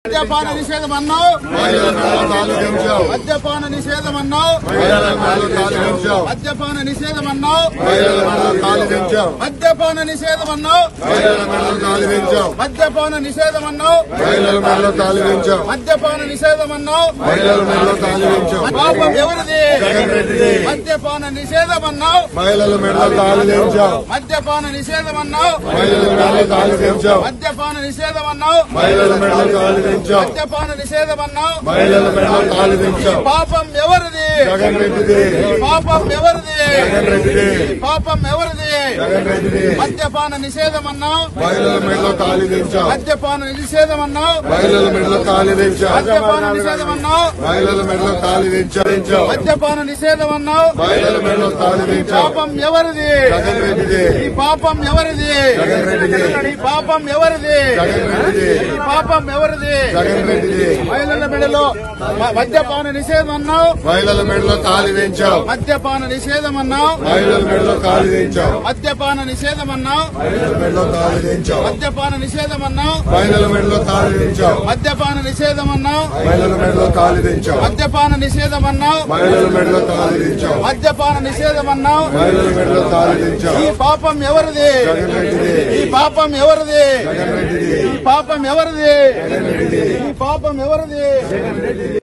మద్యపాన నిషేధం అన్నావు తాలించావు మద్యపాన నిషేధం అన్నావు తాలించావు మద్యపాన నిషేధం అన్నావు తాలించావు మద్యపాన నిషేధం అన్నావు తాలించావు మద్యపాన నిషేధం అన్నావు మహిళల మెడలో తాలించావు మద్యపాన నిషేధం అన్నావు మహిళల మెడలో తాలించావు పాపం ఎవరిది జగన్ రెడ్డిది మద్యపాన నిషేధం అన్నావు మహిళల మెడలో తాలించావు మద్యపాన నిషేధం అన్నావు మహిళల మెడలో తాలించావు మద్యపాన నిషేధం అన్నావు మహిళల మెడలో తాలించావు మద్యపాన నిషేధం అన్నావు మహిళల మెడలో తాలించావు పాపం ఎవరిది జగన్ రెడ్డిది పాపం ఎవరిది జగన్ రెడ్డిది పాపం ఎవరిది జగన్ రెడ్డిది మద్యపాన నిషేధం అన్నావు మహిళల మెడలో తాలించావు మద్యపాన నిషేధం అన్నావు మహిళల మెడలో తాలించావు మద్యపాన నిషేధం అన్నావు మహిళల మెడలో తాలించావు మద్యపాన నిషేధం అన్నావు మహిళల మెడలో తాలించావు పాపం ఎవరిది జగన్ రెడ్డిది ఈ పాపం ఎవరిది జగన్ రెడ్డిది ఈ పాపం ఎవరిది జగన్ రెడ్డిది ఈ పాపం ఎవరిది జగన్ రెడ్డిది మహిళల మెడలో మ- మద్యపాన నిషేధం అన్నావు మహిళల మెడలో తాలి వేయించావు మద్యపాన నిషేధం అన్నావు మహిళల మెడలో తాలి వేయించావు మద్యపాన నిషేధం అన్నావు మహిళల మెడలో తాలి వేయించావు మద్యపాన నిషేధం అన్నావు మహిళల మెడలో తాలి వేయించావు మద్యపాన నిషేధం అన్నావు మహిళల మెడలో తాలి వేయించావు మద్యపాన నిషేధం అన్నావు మహిళల మెడలో తాలి వేయించావు మద్యపాన నిషేధం అన్నావు మహిళల మెడలో తాలి వేయించావు ఈ పాపం ఎవరిది జగన్ రెడ్డిది ఈ పాపం ఎవరిది జగన్ రెడ్డిది ఈ పాపం ఎవరిది ఈ పాపం ఎవరిది